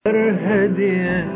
هديا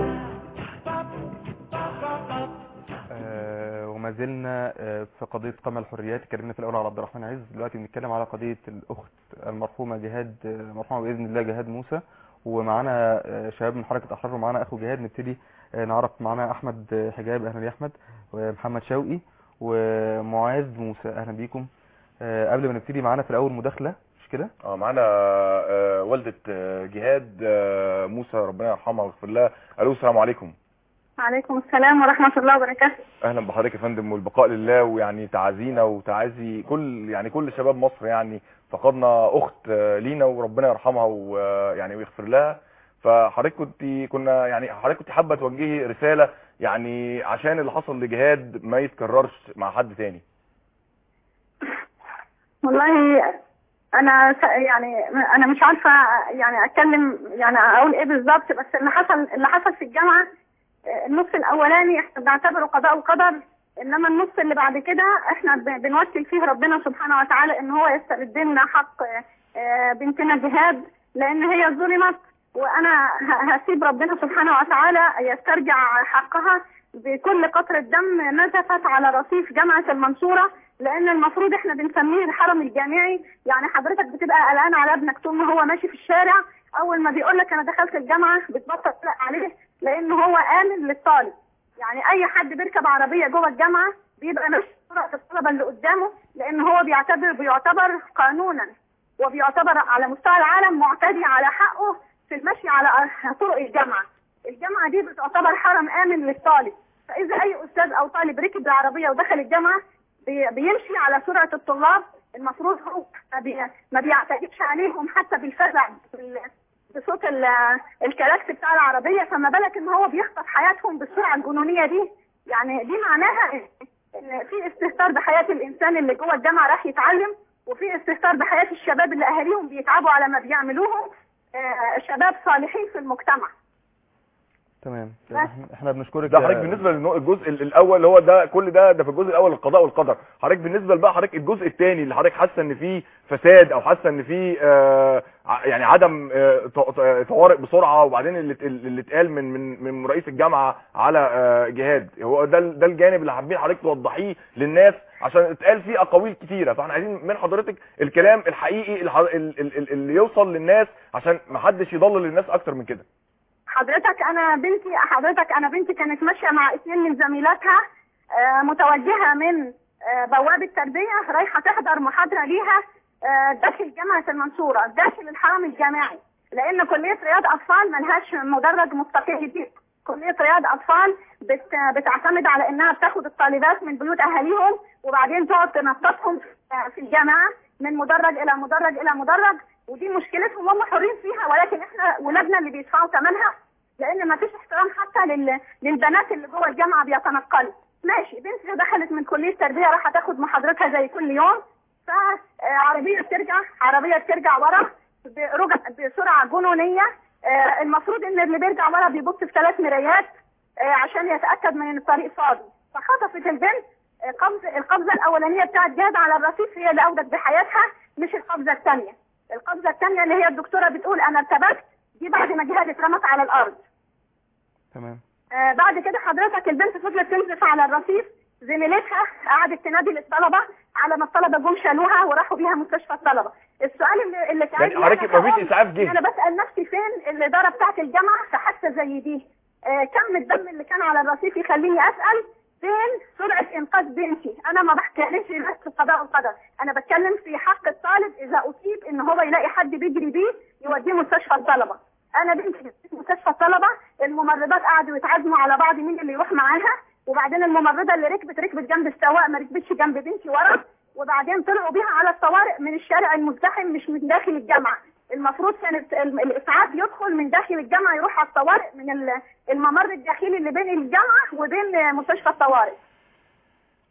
آه، وما زلنا آه، في قضية قمع الحريات اتكلمنا في الأول على عبد الرحمن عز دلوقتي بنتكلم على قضية الأخت المرحومة جهاد آه، مرحومة بإذن الله جهاد موسى ومعانا آه، شباب من حركة أحرار ومعانا أخو جهاد نبتدي آه، نعرف معانا أحمد آه، حجاب أهلا يا أحمد ومحمد شوقي ومعاذ موسى أهلا بيكم آه، قبل ما نبتدي معانا في الأول مداخلة مش كده؟ اه معانا آه، والدة آه، جهاد آه، موسى ربنا يرحمها ويغفر لها الو السلام عليكم عليكم السلام ورحمة الله وبركاته اهلا بحضرتك يا فندم والبقاء لله ويعني تعازينا وتعازي كل يعني كل شباب مصر يعني فقدنا اخت آه، لينا وربنا يرحمها ويعني ويغفر لها فحضرتك كنت كنا يعني حضرتك كنت حابه توجهي رساله يعني عشان اللي حصل لجهاد ما يتكررش مع حد تاني والله انا س- يعني انا مش عارفة يعني اتكلم يعني اقول ايه بالظبط بس اللي حصل اللي حصل في الجامعة آه، النص الاولاني احنا بنعتبره قضاء وقدر انما النص اللي بعد كده احنا ب- بنوكل فيه ربنا سبحانه وتعالى ان هو يسترد لنا حق آه، بنتنا جهاد لان هي ظلمت وانا ه- هسيب ربنا سبحانه وتعالى يسترجع حقها بكل قطرة دم نزفت على رصيف جامعة المنصورة لان المفروض احنا بنسميه الحرم الجامعي يعني حضرتك بتبقى قلقان على ابنك طول ما هو ماشي في الشارع اول ما بيقول لك انا دخلت الجامعة بتبطل تقلق عليه لان هو امن للطالب يعني اي حد بيركب عربية جوه الجامعة بيبقى ماشي سرعة الطلبة اللي قدامه لان هو بيعتبر بيعتبر قانونا وبيعتبر على مستوى العالم معتدي على حقه في المشي على طرق الجامعة الجامعة دي بتعتبر حرم آمن للطالب فإذا أي أستاذ أو طالب ركب العربية ودخل الجامعة بي- بيمشي على سرعة الطلاب المفروض هو ما بي- ما بيعتديش عليهم حتى بالفزع بال- بصوت ال- الكلاكس بتاع العربية فما بالك إن هو بيخطف حياتهم بالسرعة الجنونية دي يعني دي معناها إن في استهتار بحياة الإنسان اللي جوه الجامعة راح يتعلم وفي استهتار بحياة الشباب اللي أهاليهم بيتعبوا على ما بيعملوهم آه، شباب صالحين في المجتمع تمام بس. احنا- احنا بنشكرك ده يا- حضرتك بالنسبه للجزء ال- الاول اللي هو ده كل ده ده في الجزء الاول القضاء والقدر حضرتك بالنسبه بقى حضرتك الجزء الثاني اللي حضرتك حاسه ان فيه فساد او حاسه ان فيه آه ع- يعني عدم آه ط- ط- طوارئ بسرعه وبعدين اللي ات- اللي اتقال من من من رئيس الجامعه على آه جهاد هو ده ال- ده الجانب اللي حابين حضرتك توضحيه للناس عشان اتقال فيه اقاويل كتيره فاحنا عايزين من حضرتك الكلام الحقيقي الح- ال- ال- ال- اللي يوصل للناس عشان ما حدش يضلل الناس اكتر من كده حضرتك انا بنتي حضرتك انا بنتي كانت ماشيه مع اثنين من زميلاتها آه، متوجهه من آه، بوابه تربيه رايحه تحضر محاضره ليها آه، داخل جامعه المنصوره داخل الحرم الجامعي لان كليه رياض اطفال ملهاش مدرج مستقل دي كليه رياض اطفال بت بتعتمد على انها بتاخد الطالبات من بيوت اهاليهم وبعدين تقعد تنططهم آه، في الجامعه من مدرج الى مدرج الى مدرج ودي مشكلتهم هم حرين فيها ولكن احنا ولادنا اللي بيدفعوا ثمنها لان ما فيش احترام حتى لل... للبنات اللي جوه الجامعه بيتنقلوا ماشي بنتي دخلت من كليه تربيه راح تاخد محاضرتها زي كل يوم فعربيه بترجع عربيه بترجع ورا برجع بسرعه جنونيه آه، المفروض ان اللي بيرجع ورا بيبص في ثلاث مرايات آه، عشان يتاكد من ان الطريق فاضي فخطفت البنت آه، قبض القبضه الاولانيه بتاعت جهاد على الرصيف هي اللي اودت بحياتها مش القبضه الثانيه القبضه الثانيه اللي هي الدكتوره بتقول انا ارتبكت دي بعد ما جهاد اترمت على الارض تمام آه بعد كده حضرتك البنت فضلت تنزف على الرصيف زميلتها قعدت تنادي للطلبه على ما الطلبه جم شالوها وراحوا بيها مستشفى الطلبه السؤال اللي اللي يعني سألني حضرتك أنا مفيش كأم، إسعاف جه. انا بسال نفسي فين الاداره بتاعت الجامعه في حادثه زي دي آه كم الدم اللي كان على الرصيف يخليني اسال فين سرعه انقاذ بنتي انا ما بحكيليش بس في القضاء والقدر انا بتكلم في حق الطالب اذا اصيب ان هو يلاقي حد بيجري بيه يوديه مستشفى الطلبه انا بنتي في مستشفى الطلبه الممرضات قعدوا يتعزموا على بعض مين اللي يروح معاها وبعدين الممرضه اللي ركبت ركبت جنب السواق ما ركبتش جنب بنتي ورا وبعدين طلعوا بيها على الطوارئ من الشارع المزدحم مش من داخل الجامعه المفروض كانت ال- الاسعاف يدخل من داخل الجامعه يروح على الطوارئ من ال- الممر الداخلي اللي بين الجامعه وبين مستشفى الطوارئ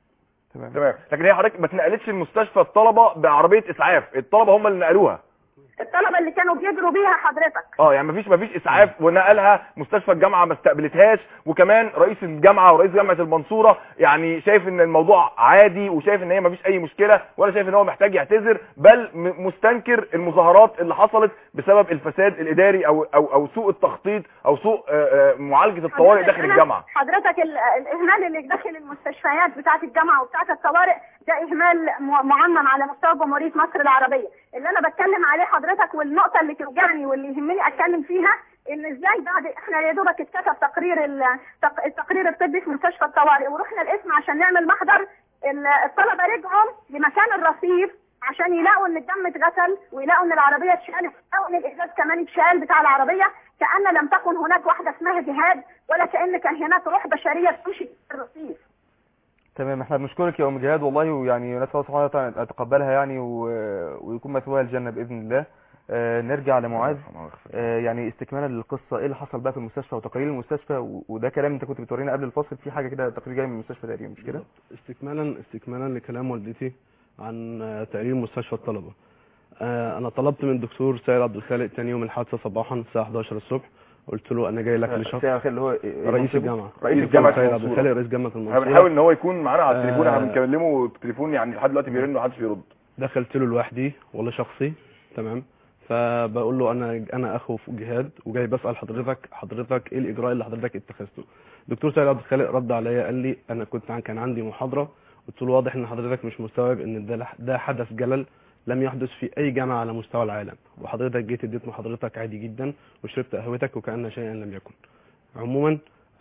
تمام تمام لكن هي حضرتك ما اتنقلتش المستشفى الطلبه بعربيه اسعاف الطلبه هم اللي نقلوها الطلبه اللي كانوا بيجروا بيها حضرتك اه يعني مفيش مفيش اسعاف ونقلها مستشفى الجامعه ما استقبلتهاش وكمان رئيس الجامعه ورئيس جامعه المنصوره يعني شايف ان الموضوع عادي وشايف ان هي مفيش اي مشكله ولا شايف ان هو محتاج يعتذر بل م- مستنكر المظاهرات اللي حصلت بسبب الفساد الاداري او او او سوء التخطيط او سوء آه، آه، معالجه الطوارئ حضرتك داخل أنا- الجامعه حضرتك ال- الاهمال اللي داخل المستشفيات بتاعه الجامعه وبتاعه الطوارئ ده اهمال م- معمم على مستوى جمهوريه مصر العربيه اللي انا بتكلم عليه حضرتك والنقطه اللي توجعني واللي يهمني اتكلم فيها ان ازاي بعد احنا يا دوبك اتكتب تقرير ال- تق- التقرير الطبي في مستشفى الطوارئ ورحنا القسم عشان نعمل محضر ال- الطلبه رجعوا لمكان الرصيف عشان يلاقوا ان الدم اتغسل ويلاقوا ان العربيه اتشالت ويلاقوا ان الازاز كمان اتشال بتاع العربيه كان لم تكن هناك واحده اسمها جهاد ولا كان كان هناك روح بشريه تمشي في الرصيف تمام احنا بنشكرك يا ام جهاد والله ويعني نسال الله سبحانه وتعالى أن يتقبلها يعني و... ويكون مثواها الجنه باذن الله آه نرجع لمعاذ آه يعني استكمالا للقصه ايه اللي حصل بقى في المستشفى وتقارير المستشفى و... وده كلام انت كنت بتورينا قبل الفاصل في حاجه كده تقرير جاي من المستشفى تقريبا مش كده استكمالا استكمالا لكلام والدتي عن آه، تقرير مستشفى الطلبه آه، انا طلبت من الدكتور سيد عبد الخالق تاني يوم الحادثه صباحا الساعه 11 الصبح قلت له انا جاي لك لشخص سيد الخير اللي هو إيه رئيس منصبه؟ الجامعه رئيس الدكتور جامعة سيد عبد المنصورة. الخالق رئيس جامعه احنا المنصوره بنحاول ان هو يكون معانا على التليفون احنا آه. بنكلمه التليفون يعني لحد دلوقتي بيرن ومحدش بيرد دخلت له لوحدي ولا شخصي تمام فبقول له انا انا اخو جهاد وجاي بسال حضرتك حضرتك ايه الاجراء اللي حضرتك اتخذته دكتور سيد عبد الخالق رد عليا قال لي انا كنت عن كان عندي محاضره قلت له واضح ان حضرتك مش مستوعب ان ده ده حدث جلل لم يحدث في اي جامعه على مستوى العالم وحضرتك جيت اديت محاضرتك عادي جدا وشربت قهوتك وكأن شيئا لم يكن عموما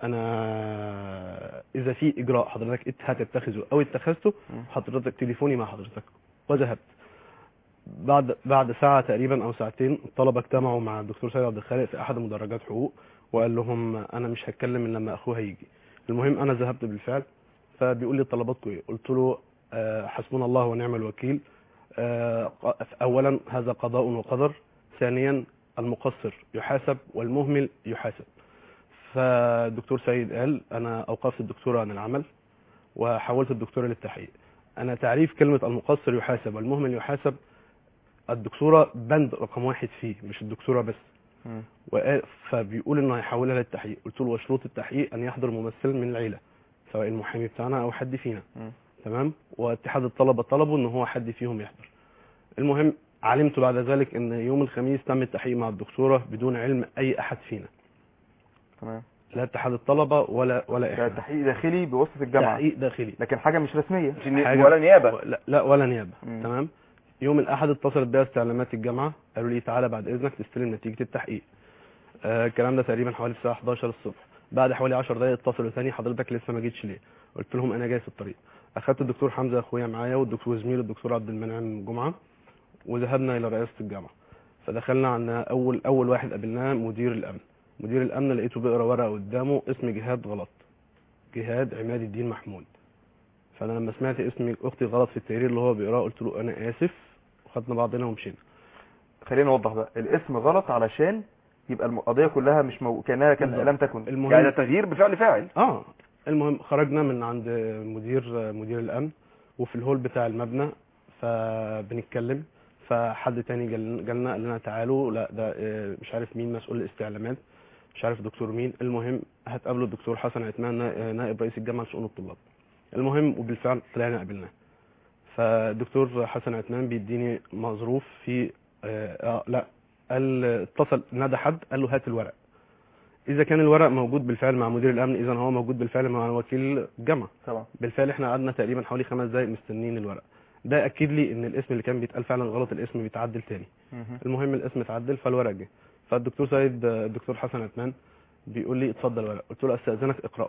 انا اذا في اجراء حضرتك ات- هتتخذه او اتخذته حضرتك تليفوني مع حضرتك وذهبت بعد بعد ساعه تقريبا او ساعتين الطلبه اجتمعوا مع الدكتور سيد عبد الخالق في احد مدرجات حقوق وقال لهم انا مش هتكلم الا لما اخوه هيجي المهم انا ذهبت بالفعل فبيقول لي طلباتكم ايه قلت له آه، حسبنا الله ونعم الوكيل آه، ق- اولا هذا قضاء وقدر ثانيا المقصر يحاسب والمهمل يحاسب فالدكتور سيد قال انا اوقفت الدكتوره عن العمل وحولت الدكتوره للتحقيق انا تعريف كلمه المقصر يحاسب والمهمل يحاسب الدكتوره بند رقم واحد فيه مش الدكتوره بس مم. وقال فبيقول انه هيحولها للتحقيق قلت له وشروط التحقيق ان يحضر ممثل من العيله سواء المحامي بتاعنا او حد فينا مم. تمام واتحاد الطلبه طلبوا ان هو حد فيهم يحضر المهم علمت بعد ذلك ان يوم الخميس تم التحقيق مع الدكتوره بدون علم اي احد فينا تمام لا اتحاد الطلبه ولا ولا ده احنا تحقيق داخلي بواسطه الجامعه تحقيق داخلي لكن حاجه مش رسميه مش ني- حاجة- ولا نيابه لا, لا ولا نيابه مم. تمام يوم الاحد اتصلت بيا استعلامات الجامعه قالوا لي تعالى بعد اذنك تستلم نتيجه التحقيق آه الكلام ده تقريبا حوالي الساعه 11 الصبح بعد حوالي 10 دقائق اتصلوا تاني حضرتك لسه ما جيتش ليه قلت لهم انا جاي في الطريق اخدت الدكتور حمزه اخويا معايا والدكتور زميل الدكتور عبد المنعم جمعه وذهبنا الى رئاسه الجامعه فدخلنا عنا اول اول واحد قابلناه مدير الامن مدير الامن لقيته بيقرا ورقه قدامه اسم جهاد غلط جهاد عماد الدين محمود فانا لما سمعت اسم اختي غلط في التقرير اللي هو بيقراه قلت له انا اسف وخدنا بعضنا ومشينا خلينا نوضح بقى الاسم غلط علشان يبقى القضيه كلها مش مو... كانها كان بالظبط. لم تكن المهم يعني ده تغيير بفعل فاعل اه المهم خرجنا من عند مدير مدير الامن وفي الهول بتاع المبنى فبنتكلم فحد تاني جال- جالنا قال لنا تعالوا لا ده آه، مش عارف مين مسؤول الاستعلامات مش عارف دكتور مين المهم هتقابلوا الدكتور حسن عثمان نا- نائب رئيس الجامعه لشؤون الطلاب المهم وبالفعل طلعنا قابلناه فالدكتور حسن عثمان بيديني مظروف في آه آه، لا قال اتصل نادى حد قال له هات الورق اذا كان الورق موجود بالفعل مع مدير الامن اذا هو موجود بالفعل مع وكيل الجامعه طبعا بالفعل احنا قعدنا تقريبا حوالي خمس دقايق مستنيين الورق ده اكد لي ان الاسم اللي كان بيتقال فعلا غلط الاسم بيتعدل تاني مهم. المهم الاسم اتعدل فالورق جه فالدكتور سيد الدكتور حسن عثمان بيقول لي اتفضل ورق قلت له استاذنك اقراه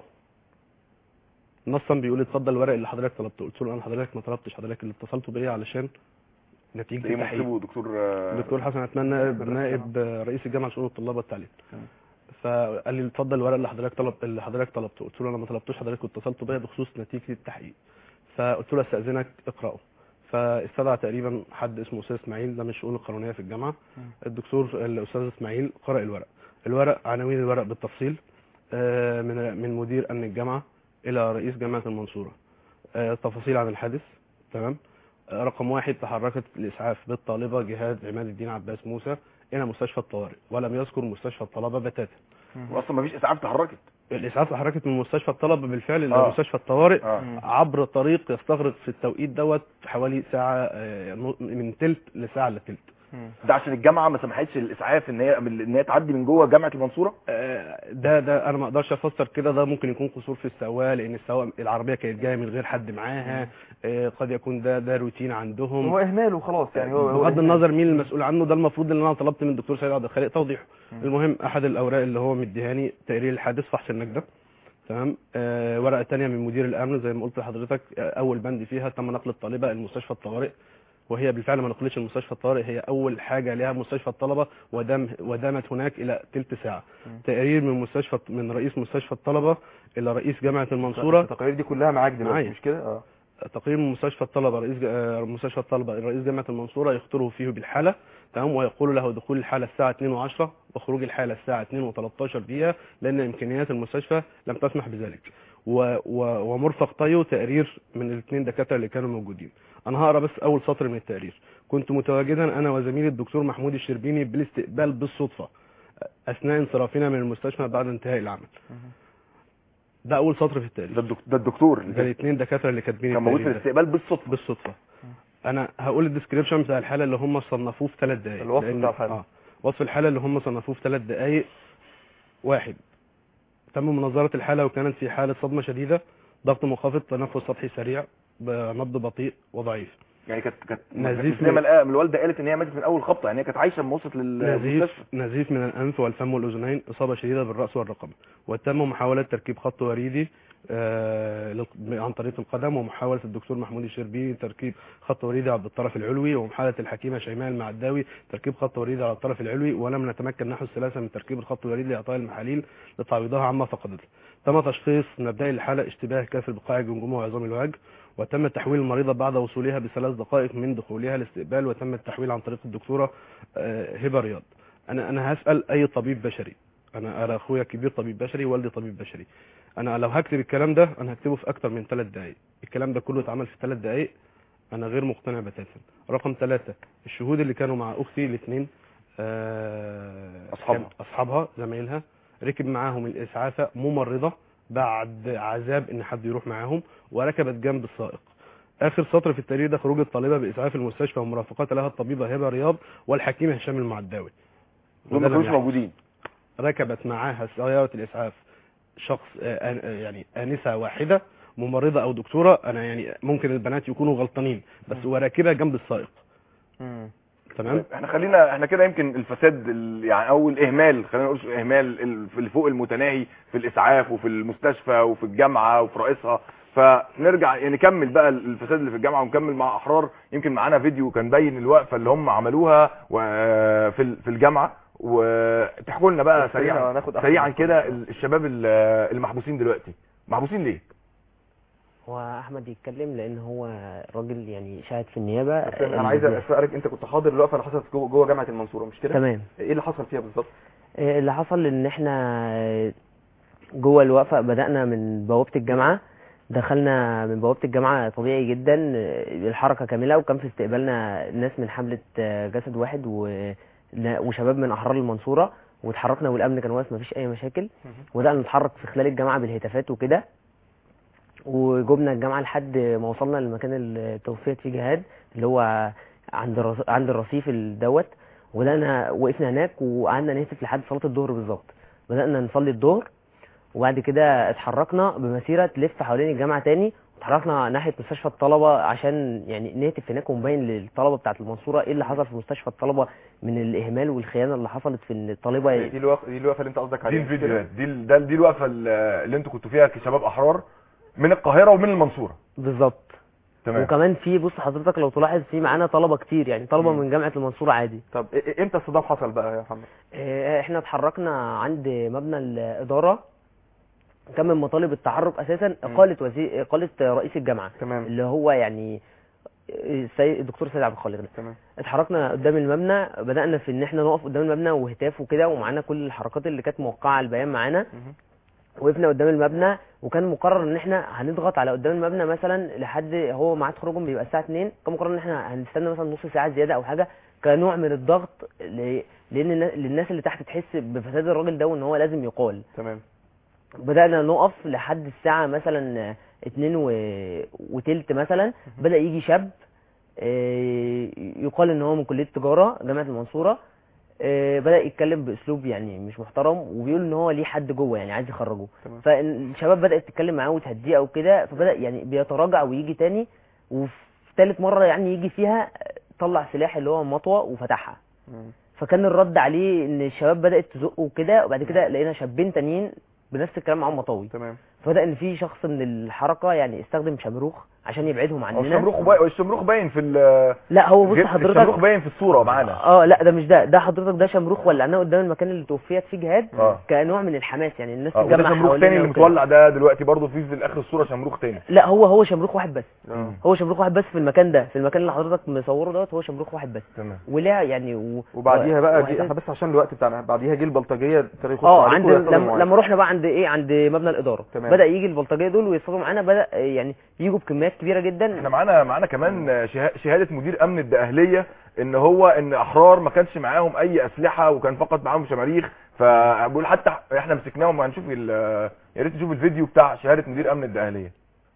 نصا بيقول لي اتفضل الورق اللي حضرتك طلبته قلت له انا حضرتك ما طلبتش حضرتك اللي اتصلتوا بيا علشان نتيجه ايه التحقيق منصبه دكتور آه، الدكتور حسن عثمان نائب نائب رئيس الجامعه لشؤون الطلاب والتعليم تمام. فقال لي اتفضل الورق اللي حضرتك طلب اللي حضرتك طلبته قلت له انا ما طلبتوش حضرتك واتصلتوا بيا بخصوص نتيجه التحقيق فقلت له استاذنك اقراه فاستدعى تقريبا حد اسمه استاذ اسماعيل ده من الشؤون القانونيه في الجامعه مم. الدكتور الاستاذ اسماعيل قرأ الورق الورق عناوين الورق بالتفصيل آه، من من مدير امن الجامعه الى رئيس جامعه المنصوره آه، تفاصيل عن الحادث تمام آه، رقم واحد تحركت الاسعاف بالطالبه جهاد عماد الدين عباس موسى الى مستشفى الطوارئ ولم يذكر مستشفى الطلبه بتاتا واصلا مفيش اسعاف تحركت الاسعاف تحركت من مستشفى الطلبه بالفعل الى آه. مستشفى الطوارئ اه عبر طريق يستغرق في التوقيت دوت حوالي ساعه آه، من تلت لساعه الا تلت ده عشان الجامعه ما سمحتش للاسعاف ان هي ان هي تعدي من جوه جامعه المنصوره آه، ده ده انا ما اقدرش افسر كده ده ممكن يكون قصور في السواق لان السواق العربيه كانت جايه من غير حد معاها آه، قد يكون ده ده روتين عندهم هو اهمال وخلاص يعني هو هو بغض إهمال. النظر مين المسؤول عنه ده المفروض ان انا طلبت من الدكتور سيد عبد الخالق توضيحه المهم احد الاوراق اللي هو مديهاني تقرير الحادث فحص النجده تمام آه ورقه تانية من مدير الامن زي ما قلت لحضرتك آه اول بند فيها تم نقل الطالبه المستشفى الطوارئ وهي بالفعل ما نقلتش المستشفى الطوارئ هي اول حاجه لها مستشفى الطلبه ودام ودامت هناك الى تلت ساعه تقرير من مستشفى من رئيس مستشفى الطلبه الى رئيس جامعه المنصوره التقارير دي كلها معاك دلوقتي معايا. مش كده اه تقرير من مستشفى الطلبه رئيس آه، مستشفى الطلبه رئيس جامعه المنصوره يخطره فيه بالحاله تمام ويقول له دخول الحاله الساعه 2 و10 وخروج الحاله الساعه 2 و13 دقيقه لان امكانيات المستشفى لم تسمح بذلك و و ومرفق طيو تقرير من الاثنين دكاتره اللي كانوا موجودين انا هقرا بس اول سطر من التقرير كنت متواجدا انا وزميلي الدكتور محمود الشربيني بالاستقبال بالصدفه اثناء انصرافنا من المستشفى بعد انتهاء العمل ده اول سطر في التقرير ده الدك- ده الدكتور اللي ده كان الاثنين دكاتره اللي كاتبين كان موجود في التقرير ده. الاستقبال بالصدفه بالصدفه انا هقول الديسكريبشن بتاع الحاله اللي هم صنفوه في ثلاث دقائق الوصف لأن- بتاع الحالة. اه وصف الحاله اللي هم صنفوه في ثلاث دقائق واحد تم مناظره الحاله وكانت في حاله صدمه شديده ضغط منخفض تنفس سطحي سريع بنبض بطيء وضعيف يعني كانت كانت نزيف زي ما من- الآ- الوالده قالت ان هي ماتت من اول خبطه يعني هي كانت عايشه لما وصلت للمستشفى نزيف نزيف من الانف والفم والاذنين اصابه شديده بالراس والرقبه وتم محاوله تركيب خط وريدي آه، للق- عن طريق القدم ومحاوله الدكتور محمود الشربيني تركيب خط وريدي على الطرف العلوي ومحاوله الحكيمه شيماء المعداوي تركيب خط وريدي على الطرف العلوي ولم نتمكن نحو الثلاثه من تركيب الخط الوريدي لاعطاء المحاليل لتعويضها عما فقدته تم تشخيص مبدئي الحاله اشتباه كافر بقاع الجمجمه وعظام الوجه وتم تحويل المريضه بعد وصولها بثلاث دقائق من دخولها الاستقبال وتم التحويل عن طريق الدكتوره آه، هبه رياض انا انا هسال اي طبيب بشري انا انا اخويا كبير طبيب بشري والدي طبيب بشري انا لو هكتب الكلام ده انا هكتبه في اكتر من ثلاث دقائق الكلام ده كله اتعمل في ثلاث دقائق انا غير مقتنع بتاتا رقم ثلاثة الشهود اللي كانوا مع اختي الاثنين أصحابها. اصحابها زمايلها ركب معاهم الاسعافه ممرضه بعد عذاب ان حد يروح معاهم وركبت جنب السائق اخر سطر في التقرير ده خروج الطالبه باسعاف المستشفى ومرافقه لها الطبيبه هبه رياض والحكيم هشام المعداوي دول وده ما لم كانوش يحدث. موجودين ركبت معاها سيارة الإسعاف شخص آه، آه، يعني آنسة واحدة ممرضة أو دكتورة أنا يعني ممكن البنات يكونوا غلطانين بس وراكبة جنب السائق مم. تمام طيب، احنا خلينا احنا كده يمكن الفساد ال- يعني او الاهمال خلينا نقول اهمال ال- في اللي فوق المتناهي في الاسعاف وفي المستشفى وفي الجامعه وفي رئيسها فنرجع يعني نكمل بقى الفساد اللي في الجامعه ونكمل مع احرار يمكن معانا فيديو كان باين الوقفه اللي هم عملوها و- في ال- في الجامعه وتحكوا لنا بقى خلينا سريعا ناخد أحسن سريعا من كده كل ال- الشباب ال- المحبوسين دلوقتي محبوسين ليه؟ هو احمد يتكلم لان هو راجل يعني شاهد في النيابه بس انا عايز اسالك انت كنت حاضر الوقفه اللي حصلت جوه جوه جامعه المنصوره مش كده تمام ايه اللي حصل فيها بالظبط آه، اللي حصل ان احنا جوه الوقفه بدانا من بوابه الجامعه دخلنا من بوابه الجامعه طبيعي جدا آه، الحركه كامله وكان في استقبالنا ناس من حمله آه، جسد واحد و... لا- وشباب من احرار المنصوره واتحركنا والامن كان واقف مفيش اي مشاكل وبدانا نتحرك في خلال الجامعه بالهتافات وكده وجبنا الجامعه لحد ما وصلنا للمكان اللي توفيت فيه جهاد اللي هو عند الرص- عند الرصيف دوت وبدانا وقفنا هناك وقعدنا نهتف لحد صلاه الظهر بالظبط بدانا نصلي الظهر وبعد كده اتحركنا بمسيره تلف حوالين الجامعه تاني اتحركنا ناحيه مستشفى الطلبه عشان يعني نهتف هناك ونبين للطلبه بتاعه المنصوره ايه اللي حصل في مستشفى الطلبه من الاهمال والخيانه اللي حصلت في ان الطالبه دي الوقفه دي الوقفه اللي انت قصدك دي عليها مش كده؟ الفيديوهات دي ال- ده دي الوقفه ال- اللي انتوا كنتوا فيها كشباب احرار من القاهره ومن المنصوره بالظبط تمام وكمان في بص حضرتك لو تلاحظ في معانا طلبه كتير يعني طلبه مم. من جامعه المنصوره عادي طب إيه- إيه- امتى الصدام حصل بقى يا محمد آه، احنا اتحركنا عند مبنى الاداره كان من مطالب التحرك اساسا اقاله وزير اقاله رئيس الجامعه تمام اللي هو يعني السيد الدكتور سيد عبد الخالق ده تمام اتحركنا قدام المبنى بدانا في ان احنا نقف قدام المبنى وهتاف وكده ومعانا كل الحركات اللي كانت موقعه على البيان معانا مهم. وقفنا قدام المبنى وكان مقرر ان احنا هنضغط على قدام المبنى مثلا لحد هو ميعاد خروجهم بيبقى الساعه 2 كان مقرر ان احنا هنستنى مثلا نص ساعه زياده او حاجه كنوع من الضغط ل... لان النا- للناس اللي تحت تحس بفساد الراجل ده وان هو لازم يقال تمام بدأنا نقف لحد الساعة مثلا اتنين و... وتلت مثلا بدأ يجي شاب آه، يقال ان هو من كلية تجارة جامعة المنصورة آه، بدأ يتكلم بأسلوب يعني مش محترم وبيقول ان هو ليه حد جوه يعني عايز يخرجه تمام. فالشباب بدأت تتكلم معاه وتهديه او كده فبدأ يعني بيتراجع ويجي تاني وفي تالت مرة يعني يجي فيها طلع سلاح اللي هو مطوة وفتحها مم. فكان الرد عليه ان الشباب بدأت تزقه وكده وبعد كده لقينا شابين تانيين بنفس الكلام معاهم مطاوي تمام فبدأ ان في شخص من الحركة يعني استخدم شمروخ عشان يبعدهم هو عننا الشمروخ باين الشمروخ باين في ال- لا هو بص غير- الشمروخ حضرتك باين في الصوره معانا اه لا ده مش ده ده حضرتك ده شمروخ ولعناه قدام المكان اللي توفيت فيه جهاد اه كنوع من الحماس يعني الناس اه وده تتجمع شمروخ حوالينا تاني اللي وكده. متولع ده دلوقتي برضه في في الاخر الصوره شمروخ تاني لا هو هو شمروخ واحد بس اه هو شمروخ واحد بس في المكان ده في المكان اللي حضرتك مصوره دوت هو شمروخ واحد بس تمام ولا يعني و... وبعديها بقى وإحساس- جي... احنا بس عشان الوقت بتاعنا بعديها جه البلطجيه ابتدى يخش اه عليكم عند ويحصلوا لما, معاكم. لما رحنا بقى عند ايه عند مبنى الاداره تمام. بدا يجي البلطجيه دول ويصطادوا معانا بدا آه، يعني يجوا بكميات كبيره جدا احنا معانا معانا كمان شه- شهاده مدير امن الدقهليه ان هو ان احرار ما كانش معاهم اي اسلحه وكان فقط معاهم شماريخ فبقول حتى احنا مسكناهم وهنشوف ال- يا ريت نشوف الفيديو بتاع شهاده مدير امن الدقهليه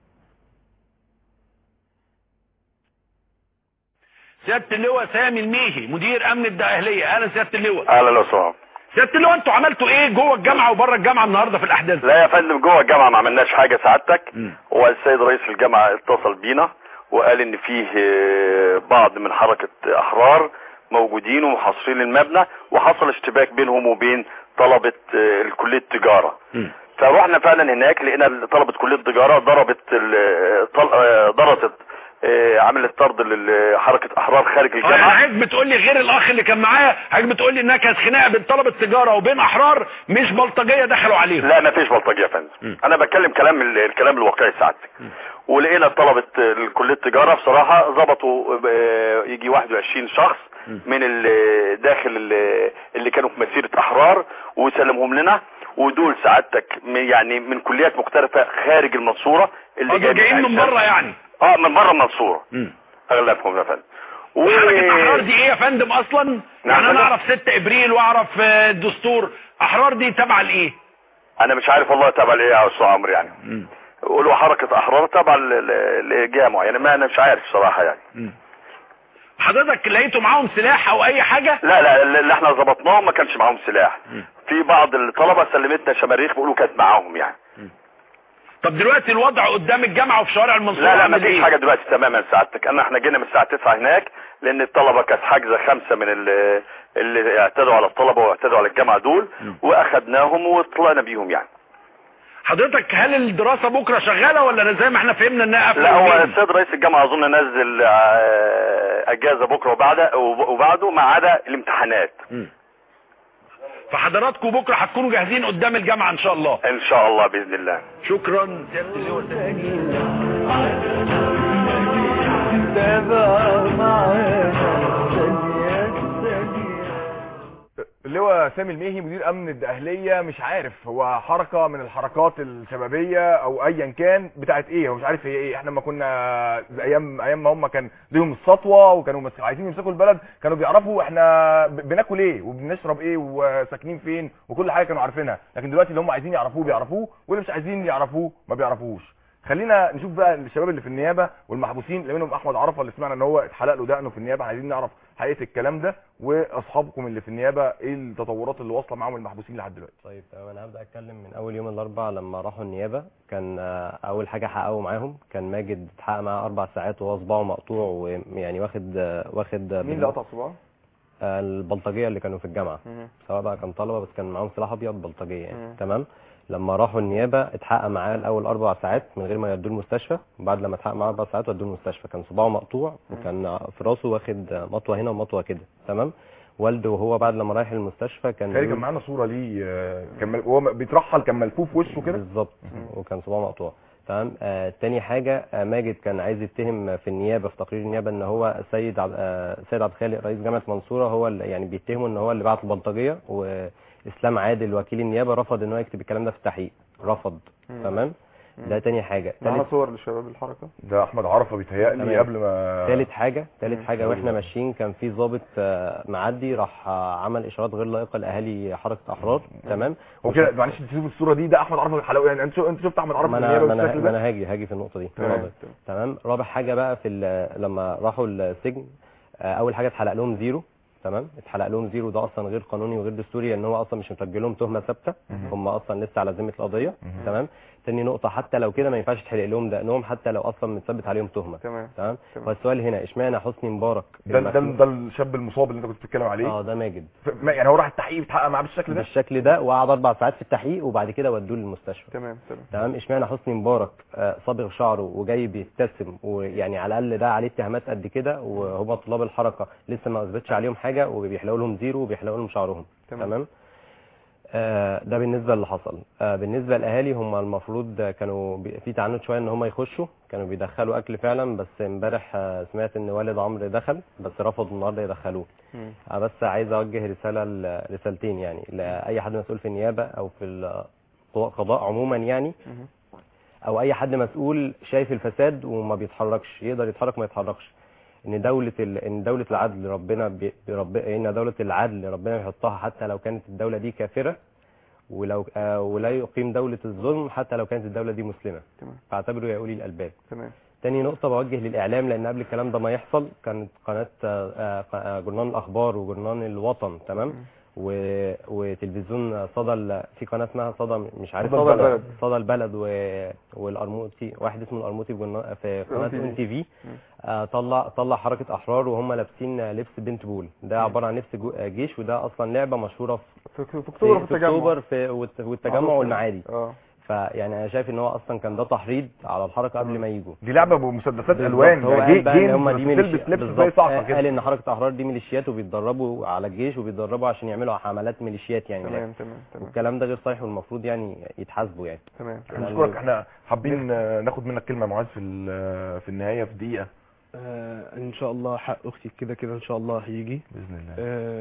سياده اللواء سامي الميهي مدير امن الدقهليه اهلا سياده اللواء اهلا وسهلا سياده اللواء انتوا عملتوا ايه جوه الجامعه وبره الجامعه النهارده في الاحداث لا يا فندم جوه الجامعه ما عملناش حاجه سعادتك مم. هو السيد رئيس الجامعه اتصل بينا وقال ان فيه آه، بعض من حركه احرار موجودين ومحاصرين المبنى وحصل اشتباك بينهم وبين طلبه آه، كليه التجاره مم. فروحنا فعلا هناك لقينا طلبه كليه التجاره ضربت ال- طل- آه، ضرست آه، عملت طرد لحركه احرار خارج اه يعني الجامعه حضرتك بتقول لي غير الاخ اللي كان معايا حضرتك بتقول لي انها كانت خناقه بين طلبه تجاره وبين احرار مش بلطجيه دخلوا عليهم لا ما فيش بلطجيه يا م. فندم انا بتكلم كلام ال- الكلام الواقعي سعادتك ولقينا طلبه كليه التجاره بصراحه ظبطوا آه، يجي 21 شخص من ال- داخل ال- اللي كانوا في مسيره احرار وسلمهم لنا ودول سعادتك م- يعني من كليات مختلفه خارج المنصوره اه دول جايين من بره يعني اه من بره المنصوره مم. اغلبهم يا فندم و- وحركه احرار دي ايه يا فندم اصلا نعم يعني انا فندم. اعرف 6 ابريل واعرف آه، الدستور احرار دي تبع لايه انا مش عارف والله تبع لايه يا استاذ عمرو يعني مم. قولوا حركه احرار تبع ل- ل- لجهه معينه ما انا مش عارف صراحه يعني مم. حضرتك لقيتوا معاهم سلاح او اي حاجه لا لا اللي احنا ظبطناهم ما كانش معاهم سلاح مم. في بعض الطلبه سلمتنا شماريخ بيقولوا كانت معاهم يعني طب دلوقتي الوضع قدام الجامعه وفي شوارع المنصوره لا لا ما عامل فيش إيه؟ حاجه دلوقتي تماما سعادتك انا احنا جينا من الساعه 9 هناك لان الطلبه كانت حاجزه خمسه من ال- اللي اعتدوا على الطلبه واعتدوا على الجامعه دول مم. واخدناهم وطلعنا بيهم يعني حضرتك هل الدراسه بكره شغاله ولا زي ما احنا فهمنا انها قافله لا هو يومين؟ السيد رئيس الجامعه اظن نزل آه، اجازه بكره وبعد وبعده ما عدا الامتحانات مم. فحضراتكم بكره هتكونوا جاهزين قدام الجامعه ان شاء الله ان شاء الله باذن الله شكرا سياده اللواء سامي. اللي هو سامي الميهي مدير امن الدقهليه مش عارف هو حركه من الحركات الشبابيه او ايا كان بتاعت ايه هو مش عارف هي ايه احنا لما كنا زي ايام ايام ما هم كان ليهم السطوه وكانوا مس- عايزين يمسكوا البلد كانوا بيعرفوا احنا ب- بناكل ايه وبنشرب ايه وساكنين فين وكل حاجه كانوا عارفينها لكن دلوقتي اللي هم عايزين يعرفوه بيعرفوه واللي مش عايزين يعرفوه ما بيعرفوش خلينا نشوف بقى الشباب اللي في النيابه والمحبوسين اللي منهم احمد عرفه اللي سمعنا ان هو اتحلق له دقنه في النيابه عايزين نعرف حقيقه الكلام ده واصحابكم اللي في النيابه ايه التطورات اللي واصله معاهم المحبوسين لحد دلوقتي طيب تمام انا هبدا اتكلم من اول يوم الاربعاء لما راحوا النيابه كان آه، اول حاجه حققوا معاهم كان ماجد اتحقق معاه اربع ساعات وهو صباعه مقطوع ويعني واخد آه، واخد آه، مين اللي قطع صباعه؟ آه، البلطجيه اللي كانوا في الجامعه مم. سواء بقى كان طلبه بس كان معاهم سلاح ابيض بلطجيه يعني مم. تمام لما راحوا النيابه اتحقق معاه الاول اربع ساعات من غير ما يودوه المستشفى وبعد لما اتحقق معاه اربع ساعات ودوه المستشفى كان صباعه مقطوع وكان في راسه واخد مطوه هنا ومطوه كده تمام والده وهو بعد لما رايح المستشفى كان خالد كان بيقول- معانا صوره ليه آه، كان مل- هو بيترحل كان ملفوف وشه كده بالظبط وكان صباعه مقطوع تمام آه تاني حاجه آه ماجد كان عايز يتهم في النيابه في تقرير النيابه ان هو السيد عبد آه سيد عبد الخالق رئيس جامعه منصوره هو اللي يعني بيتهمه ان هو اللي بعت البلطجيه اسلام عادل وكيل النيابه رفض ان هو يكتب الكلام ده في التحقيق رفض مم. تمام مم. ده تاني حاجه معانا تالت صور لشباب الحركه ده احمد عرفه بيتهيألي تمام. قبل ما تالت حاجه تالت مم. حاجه واحنا ماشيين كان في ضابط آه، معدي راح آه، عمل اشارات غير لائقه لاهالي حركه احرار تمام هو كده معلش تشوف الصوره دي ده احمد عرفه الحلاوي يعني انت شو انت شفت احمد عرفه ما في انا النيابه ما انا بالشكل ما ده انا هاجي هاجي في النقطه دي تمام. رابع. تمام رابع حاجه بقى في ال- لما راحوا السجن آه، اول حاجه اتحلق لهم زيرو تمام اتحلق لهم زيرو ده اصلا غير قانوني وغير دستوري لان هو اصلا مش مسجل لهم تهمه ثابته هم اصلا لسه على ذمه القضيه تمام تاني نقطه حتى لو كده ما ينفعش تحلق لهم دقنهم حتى لو اصلا متثبت عليهم تهمه تمام تمام تمام. فالسؤال هنا اشمعنى حسني مبارك ده ده المخلوق- ده الشاب المصاب اللي انت كنت بتتكلم عليه اه ده ماجد ف- ما- يعني هو راح التحقيق بيتحقق معاه بالشكل ده بالشكل ده وقعد اربع ساعات في التحقيق وبعد كده ودوه للمستشفى تمام تمام تمام اشمعنى حسني مبارك آه، صابغ شعره وجاي بيبتسم ويعني على الاقل ده عليه اتهامات قد كده وهم طلاب الحركه لسه ما اثبتش عليهم حاجه وبيحلقوا لهم زيرو وبيحلقوا لهم شعرهم تمام. تمام آه ده بالنسبه اللي حصل آه بالنسبه للاهالي هم المفروض آه، كانوا بي- في تعنت شويه ان هم يخشوا كانوا بيدخلوا اكل فعلا بس امبارح آه، سمعت ان والد عمرو دخل بس رفضوا النهارده يدخلوه مم. آه، بس عايز اوجه رساله ل- رسالتين يعني لاي حد مسؤول في النيابه او في القضاء عموما يعني مم. او اي حد مسؤول شايف الفساد وما بيتحركش يقدر يتحرك ما يتحركش ان دوله ال... ان دوله العدل ربنا بي... رب... ان دوله العدل ربنا بيحطها حتى لو كانت الدوله دي كافره ولو آه ولا يقيم دوله الظلم حتى لو كانت الدوله دي مسلمه تمام فاعتبروا يا اولي الالباب تمام تاني نقطة بوجه للإعلام لأن قبل الكلام ده ما يحصل كانت قناة آه، آه، آه، جرنان الأخبار وجرنان الوطن تمام و... وتلفزيون صدى ال... في قناة اسمها صدى مش عارف صدى البلد. صدى البلد و... والأرموتي واحد اسمه الأرموتي في, جرنان... في قناة MTV. ام تي في مم. آه، طلع طلع حركة أحرار وهم لابسين لبس بنت بول ده عبارة عن لبس جو- جيش وده أصلا لعبة مشهورة في في في في, اكتوبر في في التجمع أكتوبر في والت- والتجمع معروف. والمعادي اه فيعني أنا شايف إن هو أصلا كان ده تحريض على الحركة قبل ما يجوا دي لعبه بمسدسات بالظبط. الوان هو ده قال جي- بقى ان جيمز هم بس دي تلبس ميليشيات لبس زي بالظبط صعقه قال كده ان حركه احرار دي ميليشيات وبيتدربوا على الجيش وبيتدربوا عشان يعملوا حملات ميليشيات يعني تمام تمام تمام والكلام ده غير صحيح والمفروض يعني يتحاسبوا يعني تمام يعني نشكرك احنا حابين آه، ناخد منك كلمه يا معاذ في ال- في النهايه في دقيقه آه ان شاء الله حق اختي كده كده ان شاء الله هيجي باذن الله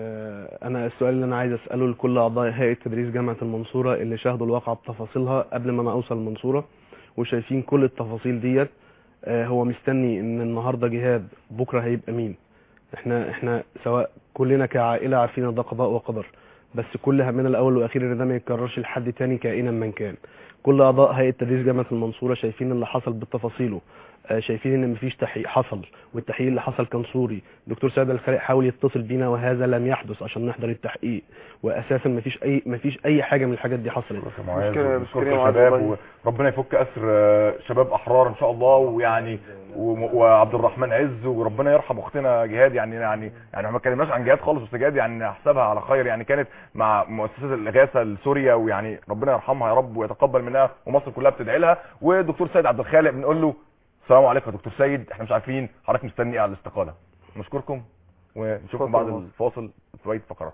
آه انا السؤال اللي انا عايز اساله لكل اعضاء هيئه تدريس جامعه المنصوره اللي شاهدوا الواقعه بتفاصيلها قبل ما انا اوصل المنصوره وشايفين كل التفاصيل ديت آه هو مستني ان النهارده جهاد بكره هيبقى مين احنا احنا سواء كلنا كعائله عارفين ان ده قضاء وقدر بس كل همنا الاول والاخير ان ده ما يتكررش لحد تاني كائنا من كان كل اعضاء هيئه تدريس جامعه المنصوره شايفين اللي حصل بتفاصيله آه، شايفين ان مفيش تحقيق حصل والتحقيق اللي حصل كان صوري دكتور سيد الخالق حاول يتصل بينا وهذا لم يحدث عشان نحضر التحقيق واساسا مفيش اي مفيش اي حاجه من الحاجات دي حصلت يا معاذ مشكلة- ونشكرك مشكلة يا يا معاذ شباب والله. وربنا يفك اسر آه، شباب احرار ان شاء الله ويعني و- وعبد الرحمن عز وربنا يرحم اختنا جهاد يعني يعني يعني ما اتكلمناش عن جهاد خالص بس جهاد يعني احسبها على خير يعني كانت مع مؤسسه الاغاثه لسوريا ويعني ربنا يرحمها يا رب ويتقبل منها ومصر كلها بتدعي لها ودكتور سيد عبد الخالق بنقول له السلام عليكم يا دكتور سيد احنا مش عارفين حضرتك مستني ايه على الاستقاله نشكركم ونشوفكم بعد فاصل. الفاصل في بقيه فقرات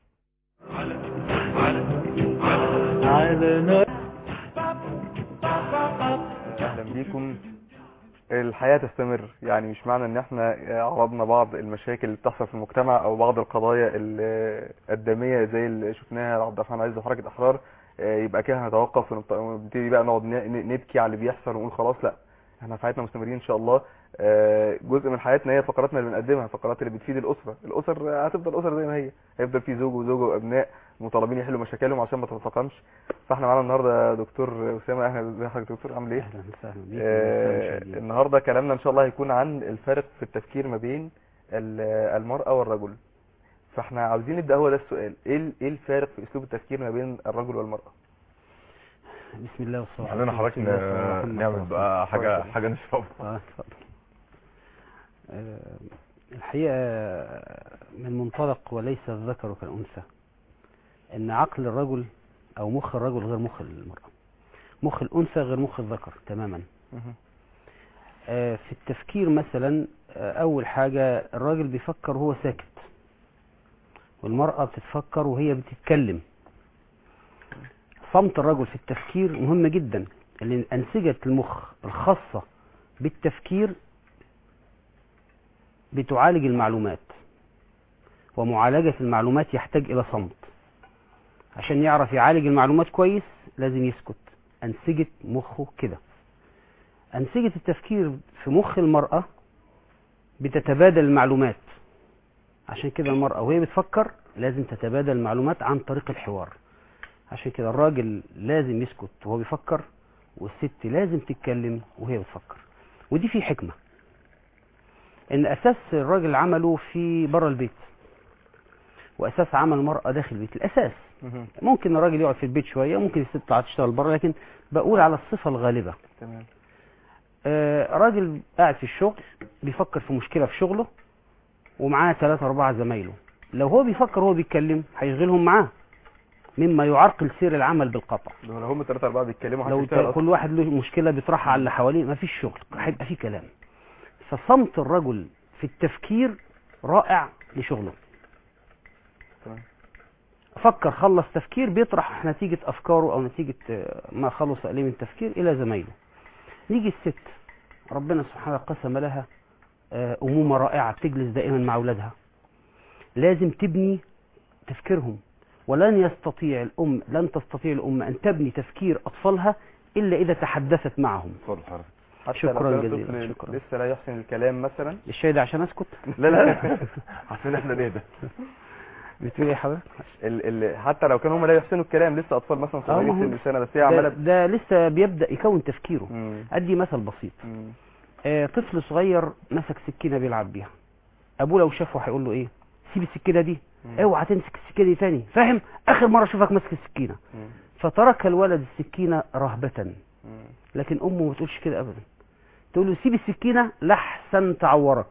اهلا بيكم الحياة تستمر يعني مش معنى ان احنا عرضنا بعض المشاكل اللي بتحصل في المجتمع او بعض القضايا ال- الدامية زي اللي شفناها لعبد الرحمن عز وحركة احرار آه، يبقى كده هنتوقف ونبت- ونبتدي بقى نقعد ن- ن- نبكي على اللي بيحصل ونقول خلاص لا احنا في حياتنا مستمرين ان شاء الله آه، جزء من حياتنا هي فقراتنا اللي بنقدمها فقرات اللي بتفيد الاسره الاسر هتفضل اسر زي ما هي هيفضل في زوج وزوجه وابناء مطالبين يحلوا مشاكلهم عشان ما تتفاقمش فاحنا معانا النهارده دكتور اسامه اهلا ازي حضرتك دكتور عامل ايه اهلا وسهلا بيكم آه، المشاهدين. النهارده كلامنا ان شاء الله هيكون عن الفرق في التفكير ما بين ال- المرأة والرجل فاحنا عاوزين نبدا هو ده السؤال ايه ال- ايه الفارق في اسلوب التفكير ما بين الرجل والمرأة بسم الله والصلاه خلينا حضرتك والسلام على رسول الله ن- محمد نعمل رسول بقى حاجه كويس. حاجه نشربها الله. اه اتفضل آه، الحقيقه من منطلق وليس الذكر كالانثى ان عقل الرجل او مخ الرجل غير مخ المراه مخ الانثى غير مخ الذكر تماما مهم. آه، في التفكير مثلا آه، اول حاجه الراجل بيفكر وهو ساكت والمراه بتتفكر وهي بتتكلم صمت الرجل في التفكير مهم جدا لان انسجه المخ الخاصه بالتفكير بتعالج المعلومات ومعالجه المعلومات يحتاج الى صمت عشان يعرف يعالج المعلومات كويس لازم يسكت أنسجة مخه كده أنسجة التفكير في مخ المرأة بتتبادل المعلومات عشان كده المرأة وهي بتفكر لازم تتبادل المعلومات عن طريق الحوار عشان كده الراجل لازم يسكت وهو بيفكر والست لازم تتكلم وهي بتفكر ودي في حكمة ان اساس الراجل عمله في بره البيت واساس عمل المرأة داخل البيت الاساس مهم. ممكن الراجل يقعد في البيت شوية ممكن الست تطلع تشتغل بره لكن بقول على الصفة الغالبة تمام آه، راجل قاعد في الشغل بيفكر في مشكلة في شغله ومعاه ثلاثة أربعة زمايله لو هو بيفكر وهو بيتكلم هيشغلهم معاه مما يعرقل سير العمل بالقطع لو هم ثلاثة أربعة بيتكلموا لو هتشتغل أصلا. كل واحد له مشكلة بيطرحها على اللي حواليه مفيش شغل هيبقى في كلام فصمت الرجل في التفكير رائع لشغله تمام. فكر خلص تفكير بيطرح نتيجة أفكاره أو نتيجة آه، ما خلص عليه من تفكير إلى زمايله نيجي الست ربنا سبحانه قسم لها آه، أمومة رائعة بتجلس دائما مع أولادها لازم تبني تفكيرهم ولن يستطيع الأم لن تستطيع الأم أن تبني تفكير أطفالها إلا إذا تحدثت معهم اتفضل حضرتك حتى شكراً لو كان جزيلاً، طفل شكراً. لسه لا يحسن الكلام مثلا الشاي ده عشان أسكت لا لا عشان احنا نهدى بتقول إيه يا حضرتك؟ ال ال حتى لو كانوا هم لا يحسنوا الكلام لسه اطفال مثلا آه، ما هو صغيرين سن سنه بس هي ده, عماله ده لسه بيبدأ يكون تفكيره مم. أدي مثل بسيط مم. آه، طفل صغير مسك سكينة بيلعب بيها أبوه لو شافه هيقول له إيه سيب السكينة دي مم. اوعى تمسك السكينة دي تاني فاهم آخر مرة أشوفك ماسك السكينة مم. فترك الولد السكينة رهبة مم. لكن أمه ما تقولش كده أبدا تقول له سيب السكينة لحسن تعورك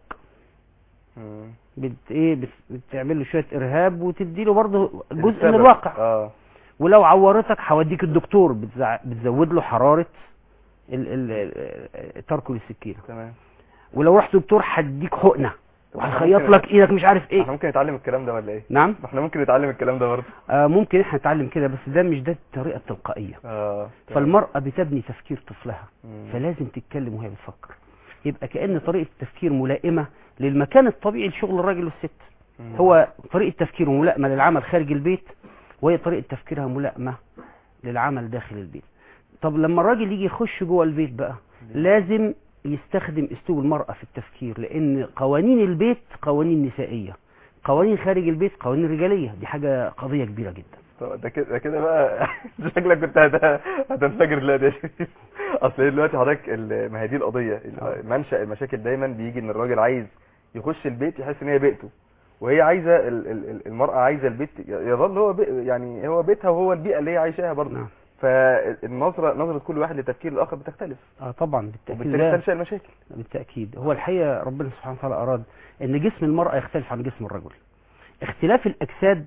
مم. بت ايه بت- بتعمل له شويه ارهاب وتدي له برضه جزء من السبب. الواقع اه ولو عورتك هوديك الدكتور بتزع... بتزود له حراره ال... ال... ال- تركه للسكينه تمام ولو رحت دكتور هديك حقنه طب احنا وهيخيط ممكن- لك ايدك مش عارف احنا ايه ممكن نتعلم الكلام ده ولا ايه نعم احنا ممكن نتعلم الكلام ده برضه آه ممكن احنا نتعلم كده بس ده مش ده الطريقه التلقائيه اه تمام. فالمراه بتبني تفكير طفلها مم. فلازم تتكلم وهي بتفكر يبقى كأن طريقة التفكير ملائمة للمكان الطبيعي لشغل الراجل والست مم. هو طريقة تفكيره ملائمة للعمل خارج البيت وهي طريقة تفكيرها ملائمة للعمل داخل البيت طب لما الراجل يجي يخش جوه البيت بقى لازم يستخدم اسلوب المرأة في التفكير لان قوانين البيت قوانين نسائية قوانين خارج البيت قوانين رجالية دي حاجة قضية كبيرة جدا طب ده كده ده كده بقى شكلك كنت هت- هتنفجر دلوقتي يا شريف اصل هي دلوقتي حضرتك ال- ما هي دي القضيه منشا المشاكل دايما بيجي ان الراجل عايز يخش البيت يحس ان هي بيئته وهي عايزه ال- ال- ال- المراه عايزه البيت يظل هو بي يعني هو بيتها وهو البيئه اللي هي عايشاها برضه نعم. فالنظره نظره كل واحد لتفكير الاخر بتختلف اه طبعا بالتأكيد وبالتالي ده- تنشا المشاكل بالتأكيد هو الحقيقة ربنا سبحانه وتعالى أراد أن جسم المرأة يختلف عن جسم الرجل اختلاف الأجساد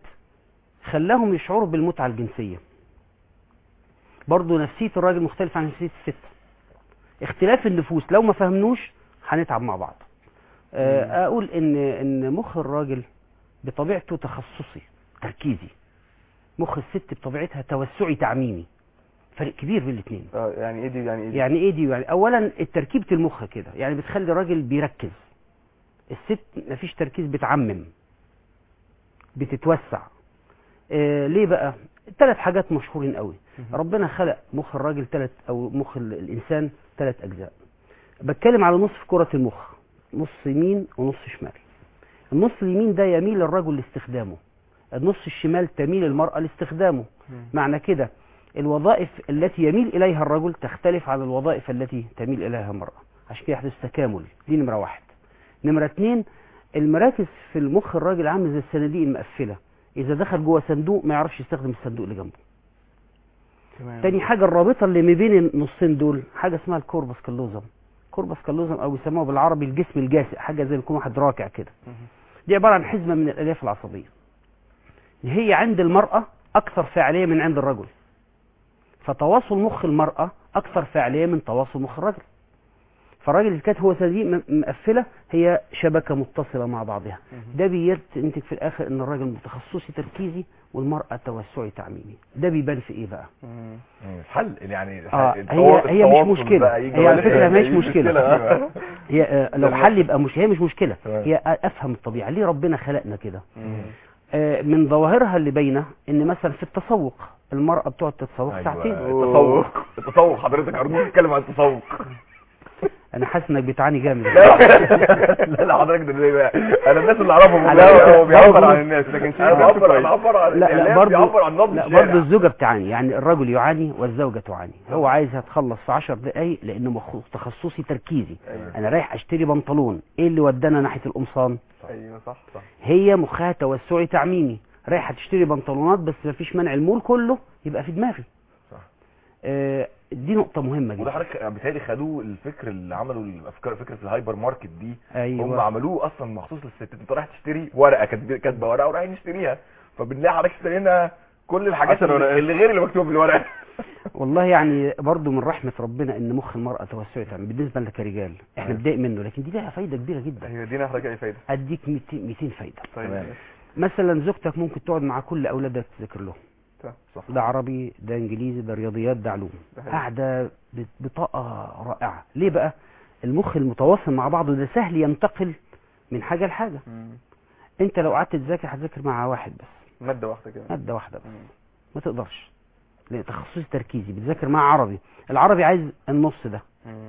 خلاهم يشعروا بالمتعة الجنسية برضو نفسية الراجل مختلفة عن نفسية الست اختلاف النفوس لو ما فهمنوش هنتعب مع بعض آه، أقول إن إن مخ الراجل بطبيعته تخصصي تركيزي مخ الست بطبيعتها توسعي تعميمي فرق كبير بين الاثنين اه يعني ايه دي يعني ايه دي يعني ايه دي يعني اولا تركيبه المخ كده يعني بتخلي الراجل بيركز الست مفيش تركيز بتعمم بتتوسع آه ليه بقى ثلاث حاجات مشهورين قوي ربنا خلق مخ الراجل ثلاث او مخ ال- الانسان ثلاث اجزاء بتكلم على نصف كره المخ نص يمين ونص شمال النص اليمين ده يميل الرجل لاستخدامه النص الشمال تميل المرأة لاستخدامه معنى كده الوظائف التي يميل إليها الرجل تختلف عن الوظائف التي تميل إليها المرأة عشان كده يحدث تكامل دي نمرة واحد نمرة اتنين المراكز في المخ الراجل عامل زي الصناديق المقفلة إذا دخل جوه صندوق ما يعرفش يستخدم الصندوق اللي جنبه تمام تاني حاجة الرابطة اللي ما بين النصين دول حاجة اسمها الكوربس كالوزم كوربس كالوزم أو يسموها بالعربي الجسم الجاسئ حاجة زي ما يكون واحد راكع كده دي عبارة عن حزمة من الألياف العصبية هي عند المرأة أكثر فاعلية من عند الرجل فتواصل مخ المرأة أكثر فاعلية من تواصل مخ الرجل فالراجل اللي كانت هو صناديق م- مقفلة هي شبكة متصلة مع بعضها ده بينتج في الآخر إن الراجل تخصصي تركيزي والمرأة توسعي تعميمي ده بيبان في إيه بقى؟ مم. الحل يعني آه، التوا- هي- هي مش التواصل مشكلة. بقى يجي هي على ولا- فكرة مش يجي مشكلة. أيوة. هي آه، لو تمام. حل يبقى مش هي مش مشكلة تمام. هي أفهم الطبيعة ليه ربنا خلقنا كده مم. آه، من ظواهرها اللي باينه ان مثلا في التسوق المراه بتقعد تتسوق أيوة. ساعتين التسوق التسوق حضرتك ارجوك اتكلم عن التسوق انا حاسس انك بتعاني جامد لا لا لا حضرتك ده زي بقى انا الناس اللي اعرفهم على- لا هو بيعبر برضه- عن الناس لكن أنا انا بعبر انا بعبر عن لا لا الإعلام برضه بيعبر عن نبض لا الشارع. برضه الزوجه بتعاني يعني الرجل يعاني والزوجه تعاني هو عايزها تخلص في 10 دقائق لانه مخ- تخصصي تركيزي أيوة. انا رايح اشتري بنطلون ايه اللي ودانا ناحيه القمصان ايوه صح صح هي مخها توسعي تعميمي رايحه تشتري بنطلونات بس مفيش مانع المول كله يبقى في دماغي صح. آه دي نقطه مهمه وده جدا حضرتك بيتهيألي خدوه الفكر اللي عملوا الافكار فكره الهايبر ماركت دي هم ايوه عملوه اصلا مخصوص للستات انت رايح تشتري ورقه كاتب- كاتبه ورقه ورايح نشتريها فبنلاقي حضرتك اشترينا كل الحاجات عشر ورقات. اللي غير اللي مكتوبه في الورقه والله يعني برضو من رحمه ربنا ان مخ المراه توسعي تعميمي بالنسبه لنا كرجال احنا أيوة. بنضايق منه لكن دي لها فايده كبيره جدا ايوه ادينا حضرتك اي فايده اديك 200 200 فايده طيب تمام. مثلا زوجتك ممكن تقعد مع كل اولادك تذاكر لهم صح ده عربي ده انجليزي ده رياضيات ده علوم ده حقيقي. قاعده ب- بطاقه رائعه ليه بقى المخ المتواصل مع بعضه ده سهل ينتقل من حاجه لحاجه مم. انت لو قعدت تذاكر هتذاكر مع واحد بس ماده واحده كده ماده واحده بس مم. ما تقدرش لان تخصصي تركيزي بتذاكر مع عربي العربي عايز النص ده مم.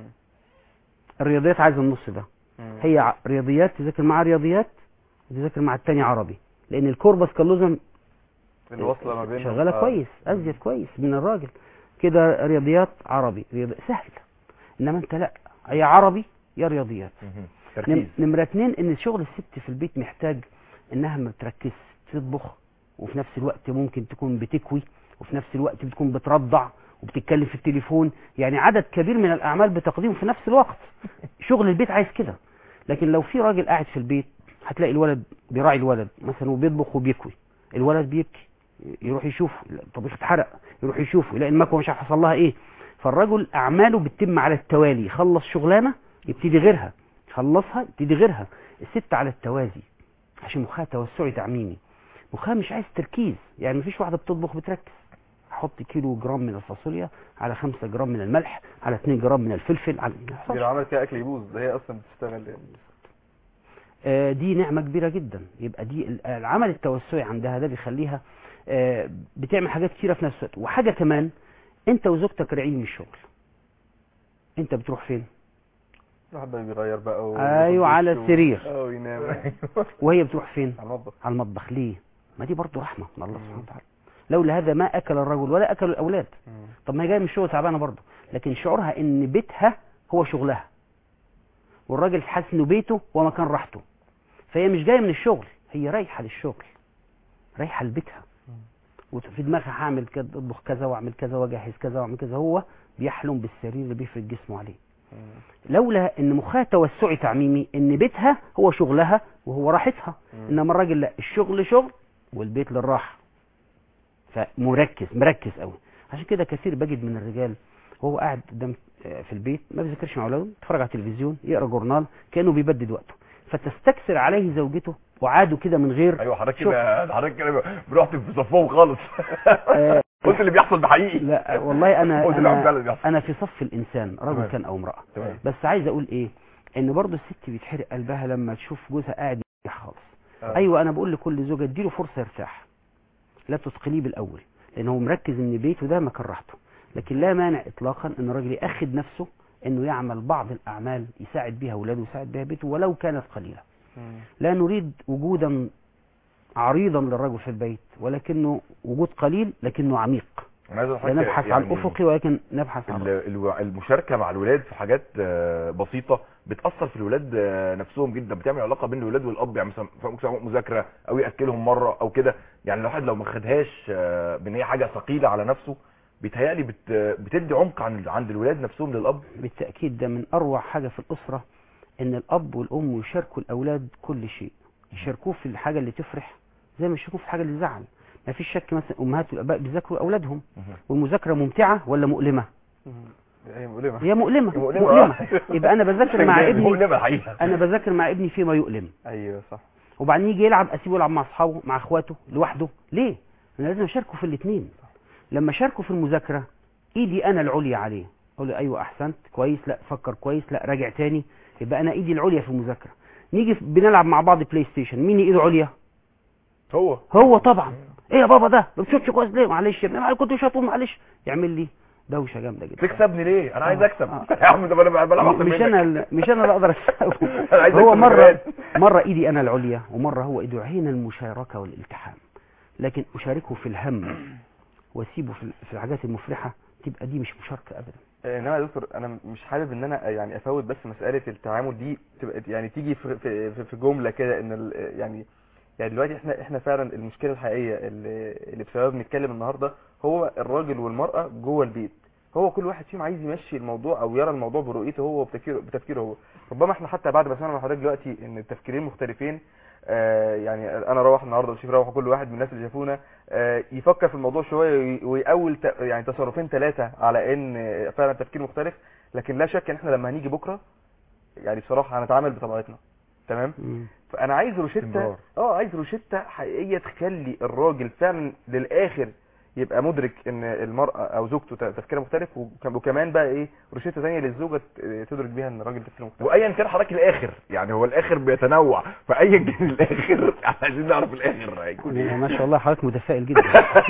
الرياضيات عايز النص ده مم. هي ع- رياضيات تذاكر مع رياضيات وتذاكر مع التاني عربي لان الكوربس كالوزم اللي واصله ما بين شغاله كويس ازيد كويس من الراجل كده رياضيات عربي رياضي سهل انما انت لا هي عربي يا رياضيات نم- تركيز نمرة اتنين ان شغل الست في البيت محتاج انها ما بتركزش تطبخ وفي نفس الوقت ممكن تكون بتكوي وفي نفس الوقت بتكون بترضع وبتتكلم في التليفون يعني عدد كبير من الاعمال بتقديم في نفس الوقت شغل البيت عايز كده لكن لو في راجل قاعد في البيت هتلاقي الولد بيراعي الولد مثلا وبيطبخ وبيكوي الولد بيبكي يروح يشوف الطبيخ اتحرق يروح يشوف يلاقي المكوه مش عارف حصل لها ايه فالرجل اعماله بتتم على التوالي يخلص شغلانه يبتدي غيرها خلصها يبتدي غيرها الست على التوازي عشان مخها توسعي تعميمي مخها مش عايز تركيز يعني مفيش واحده بتطبخ بتركز احط كيلو جرام من الفاصوليا على 5 جرام من الملح على 2 جرام من الفلفل على ما دي يحصلش. لو عملت كده اكل يبوظ ده هي اصلا بتشتغل يعني آه، دي نعمة كبيرة جدا يبقى دي ال- العمل التوسعي عندها ده بيخليها آه، بتعمل حاجات كتيرة في نفس الوقت وحاجة كمان انت وزوجتك راجعين من الشغل انت بتروح فين الواحد بقى بيغير بقى و... ايوه على السرير اه وينام وهي بتروح فين على المطبخ على المطبخ ليه ما دي برضه رحمة من الله سبحانه وتعالى لولا هذا ما اكل الرجل ولا اكل الاولاد مم. طب ما هي جايه من الشغل تعبانه برضه لكن شعورها ان بيتها هو شغلها والراجل حاسس انه بيته هو مكان راحته فهي مش جايه من الشغل هي رايحه للشغل رايحه لبيتها وفي دماغها هعمل كده اطبخ كذا واعمل كذا واجهز كذا واعمل كذا هو بيحلم بالسرير اللي بيفرد جسمه عليه مم. لولا ان مخها توسعي تعميمي ان بيتها هو شغلها وهو راحتها مم. انما الراجل لا الشغل شغل والبيت للراحه فمركز مركز قوي عشان كده كثير بجد من الرجال وهو قاعد قدام آه، في البيت ما بيذاكرش مع اولاده يتفرج على التلفزيون يقرا جورنال كانه بيبدد وقته فتستكثر عليه زوجته وعادوا كده من غير ايوه حضرتك شغل. كده حضرتك كده رحت في صفهم خالص آه، قلت اللي بيحصل ده حقيقي لا والله انا قلت اللي فعلا انا, بيحصل أنا في صف الانسان رجل تمام. كان او امراه تمام بس عايز اقول ايه ان برضو الست بيتحرق قلبها لما تشوف جوزها قاعد يرتاح خالص آه. ايوه انا بقول لكل زوجه اديله فرصه يرتاح لا تثقليه بالاول لان هو مركز ان بيته ده مكان راحته لكن لا مانع اطلاقا ان الراجل ياخد نفسه انه يعمل بعض الاعمال يساعد بها اولاده ويساعد بها بيته ولو كانت قليله مم. لا نريد وجودا عريضا للرجل في البيت ولكنه وجود قليل لكنه عميق انا عايز لا أضحك نبحث عن يعني افقي ولكن نبحث عن ال- الو- المشاركه مع الولاد في حاجات آه، بسيطه بتاثر في الولاد آه، نفسهم جدا بتعمل علاقه بين الولاد والاب يعني مثلا ممكن سواء مذاكره او ياكلهم مره او كده يعني الواحد لو ما خدهاش آه، بان هي حاجه ثقيله على نفسه بيتهيألي بت بتدي عمق عن عند الولاد نفسهم للاب بالتأكيد ده من أروع حاجة في الأسرة إن الأب والأم يشاركوا الأولاد كل شيء يشاركوه في الحاجة اللي تفرح زي ما يشاركوه في الحاجة اللي تزعل ما فيش شك مثلا أمهات والآباء بيذاكروا أولادهم والمذاكرة ممتعة ولا مؤلمة مم. هي مؤلمة هي مؤلمة مؤلمة. مؤلمة يبقى أنا بذاكر مع ابني مؤلمه الحقيقه أنا بذاكر مع ابني فيما يؤلم ايوه صح وبعدين يجي يلعب أسيبه يلعب مع أصحابه مع إخواته لوحده ليه؟ أنا لازم أشاركه في الاثنين لما أشاركه في المذاكرة إيدي أنا العليا عليه أقول له أيوه أحسنت كويس لا فكر كويس لا راجع تاني يبقى أنا إيدي العليا في المذاكرة نيجي في- بنلعب مع بعض بلاي ستيشن مين إيده عليا؟ هو هو طبعا ايه يا بابا ده ما بتشوفش كويس ليه معلش يا ابني معلش كنت مش هتقوم معلش يعمل لي دوشه جامده جدا تكسبني ليه انا عايز آه. اكسب آه. يا عم ده انا بلعب احسن مش منك. انا ال- مش انا اللي اقدر اكسبه أنا عايز هو أكسب مره كمان. مره ايدي انا العليا ومره هو ايده عين المشاركه والالتحام لكن اشاركه في الهم واسيبه في ال- في الحاجات المفرحه تبقى دي مش مشاركه ابدا انما يا دكتور انا مش حابب ان انا يعني افوت بس مساله التعامل دي تبقى يعني تيجي في في في- في جمله كده ان ال- يعني يعني دلوقتي احنا احنا فعلا المشكله الحقيقيه اللي اللي بسببها بنتكلم النهارده هو الراجل والمراه جوه البيت هو كل واحد فيهم عايز يمشي الموضوع او يرى الموضوع برؤيته هو وبتفكيره بتفكيره هو ربما احنا حتى بعد ما سمعنا من حضرتك دلوقتي ان التفكيرين مختلفين آه يعني انا روح النهارده وشيف روح وكل واحد من الناس اللي شافونا آه يفكر في الموضوع شويه وي- ويقول ت- يعني تصرفين ثلاثه على ان آه، فعلا تفكير مختلف لكن لا شك ان احنا لما هنيجي بكره يعني بصراحه هنتعامل بطبيعتنا تمام مم. فانا عايز روشته استمرار. اه عايز روشته حقيقيه تخلي الراجل فعلا للاخر يبقى مدرك ان المراه او زوجته ت- تفكيرها مختلف وك- وكمان بقى ايه روشته ثانيه للزوجه ت- تدرك بيها ان الراجل تفكيره مختلف وايا كان حضرتك الاخر يعني هو الاخر بيتنوع فايا كان الاخر احنا عايزين نعرف الاخر هيكون يعني ايه ما شاء الله حضرتك متفائل جدا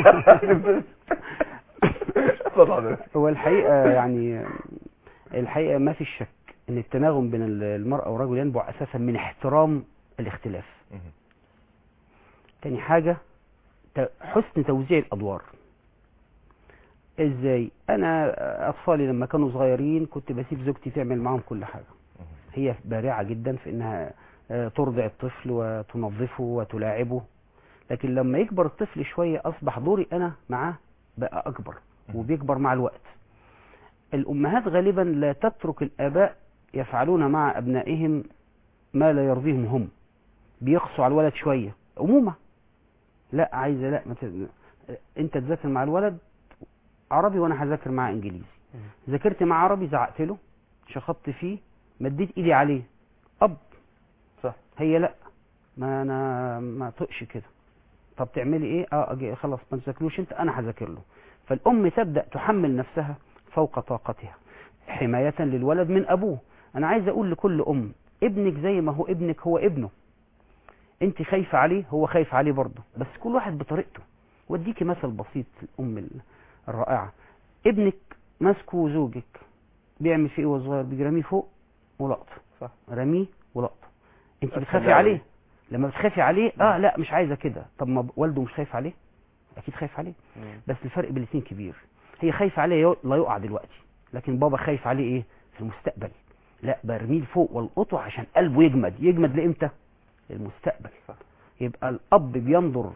اتفضل حضرتك. هو الحقيقة يعني الحقيقة ما في شك ان التناغم بين المرأة والرجل ينبع اساسا من احترام الاختلاف تاني حاجة ت- حسن توزيع الادوار ازاي انا اطفالي لما كانوا صغيرين كنت بسيب زوجتي تعمل معاهم كل حاجة هي بارعة جدا في انها آه، ترضع الطفل وتنظفه وتلاعبه لكن لما يكبر الطفل شوية اصبح دوري انا معاه بقى اكبر وبيكبر مع الوقت الامهات غالبا لا تترك الاباء يفعلون مع ابنائهم ما لا يرضيهم هم بيقسوا على الولد شوية عموما لا عايزة لا ما ت... انت تذاكر مع الولد عربي وانا هذاكر معاه انجليزي ذاكرت مع عربي زعقت له شخطت فيه مديت ايدي عليه اب صح هي لا ما انا ما طقش كده طب تعملي ايه اه أجي خلاص ما تذاكروش انت انا هذاكر له فالام تبدا تحمل نفسها فوق طاقتها حمايه للولد من ابوه انا عايز اقول لكل ام ابنك زي ما هو ابنك هو ابنه انت خايفه عليه هو خايف عليه برضه بس كل واحد بطريقته واديكي مثل بسيط الام ال- الرائعه ابنك ماسكه زوجك بيعمل فيه ايه وهو صغير بيجي راميه فوق ولقطه صح رميه ولقطه انت أتخلى بتخافي عليه. عليه لما بتخافي عليه اه لا مش عايزه كده طب ما والده مش خايف عليه اكيد خايف عليه مم. بس الفرق بين الاثنين كبير هي خايفه عليه يو- لا يقع دلوقتي لكن بابا خايف عليه ايه في المستقبل لا برميه لفوق والقطه عشان قلبه يجمد يجمد لامتى للمستقبل صح. يبقى الاب بينظر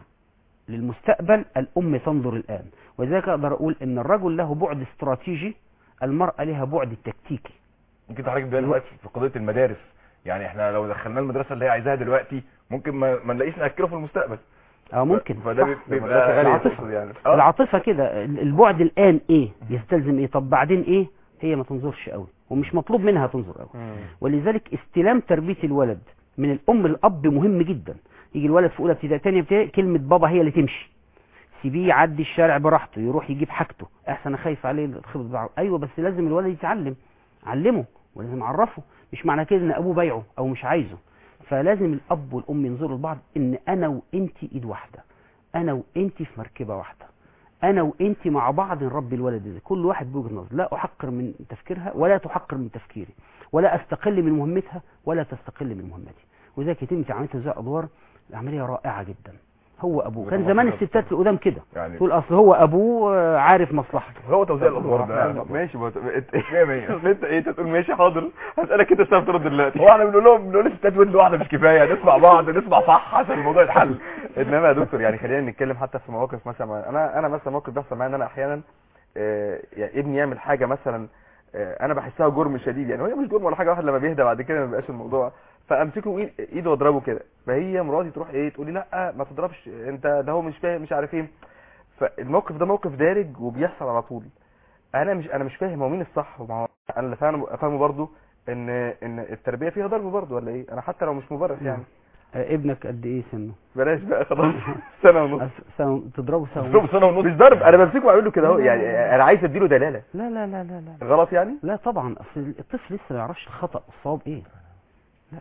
للمستقبل الام تنظر الان ولذلك اقدر اقول ان الرجل له بعد استراتيجي المراه لها بعد تكتيكي ممكن حضرتك دلوقتي في قضيه المدارس يعني احنا لو دخلنا المدرسه اللي هي عايزاها دلوقتي ممكن ما, ما نلاقيش ناكله في المستقبل اه ممكن فده صح. بيبقى العاطفة. يعني آه. العاطفه كده البعد الان ايه يستلزم ايه طب بعدين ايه هي ما تنظرش قوي ومش مطلوب منها تنظر قوي مم. ولذلك استلام تربيه الولد من الام الاب مهم جدا يجي الولد في اولى ابتدائي ثانيه ابتدائي كلمه بابا هي اللي تمشي سيبيه يعدي الشارع براحته يروح يجيب حاجته احسن انا خايف عليه الخبط بعض ايوه بس لازم الولد يتعلم علمه ولازم اعرفه مش معنى كده ان ابوه بايعه او مش عايزه فلازم الاب والام ينظروا لبعض ان انا وانت ايد واحده انا وانت في مركبه واحده انا وانت مع بعض نربي الولد ده كل واحد بوجهه نظر لا احقر من تفكيرها ولا تحقر من تفكيري ولا استقل من مهمتها ولا تستقل من مهمتي وذلك يتم في عمليه توزيع الادوار عمليه رائعه جدا هو ابوه كان زمان الستات القدام كده يعني تقول اصل هو ابوه آه، عارف مصلحته هو توزيع الادوار ده ماشي بس مية مية. انت ايه انت تقول ماشي حاضر هسالك انت ازاي ترد دلوقتي هو احنا بنقول لهم بنقول للستات ودن واحده مش كفايه نسمع بعض نسمع صح عشان الموضوع يتحل انما يا دكتور يعني خلينا نتكلم حتى في مواقف مثلا معينة. انا انا مثلا موقف بيحصل معايا ان انا احيانا آه، يعني ابني يعمل حاجه مثلا آه، انا بحسها جرم شديد يعني هي مش جرم ولا حاجه واحد لما بيهدى بعد كده ما بيبقاش الموضوع فامسكه من إيد- ايده واضربه كده فهي مراتي تروح ايه تقول لي لا ما تضربش انت ده هو مش فاهم مش عارف ايه فالموقف ده موقف دارج وبيحصل على طول انا مش انا مش فاهم هو مين الصح وما هو انا اللي فاهمه فاهمه برضه ان ان التربيه فيها ضرب برضه ولا ايه انا حتى لو مش مبرر يعني آه، ابنك قد ايه سنه بلاش بقى خلاص سنه ونص أس- سنة تضربه سنه ضرب سنه ونص مش ضرب انا بمسكه واقول له كده اهو يعني انا عايز اديله دلاله لا لا لا لا لا غلط يعني لا طبعا اصل الطفل لسه ما يعرفش الخطا والصواب ايه لا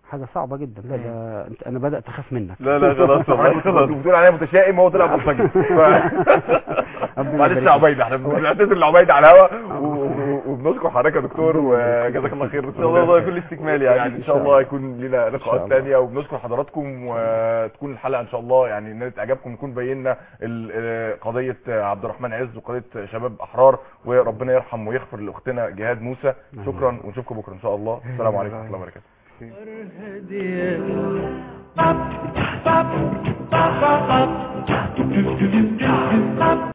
حاجه صعبه جدا لا ده انت انا بدات اخاف منك لا لا خلاص والله خلاص بتقول عليا متشائم هو طلع بلطجي ف- ربنا معلش يا يبارك عبيد احنا بنعتذر لعبيد على الهوا و- و- وبنشكر حضرتك يا دكتور وجزاك الله خير ان شاء الله يكون استكمال يعني يعني ان شاء الله يكون لنا لقاءات الله. ثانيه وبنشكر حضراتكم وتكون الحلقه ان شاء الله يعني نالت اعجابكم نكون بينا ال- آه، قضيه عبد الرحمن عز وقضيه شباب احرار وربنا يرحم ويغفر لاختنا جهاد موسى شكرا ونشوفكم بكره ان شاء الله السلام عليكم ورحمه الله وبركاته Bop, bop, bop, bop, bop.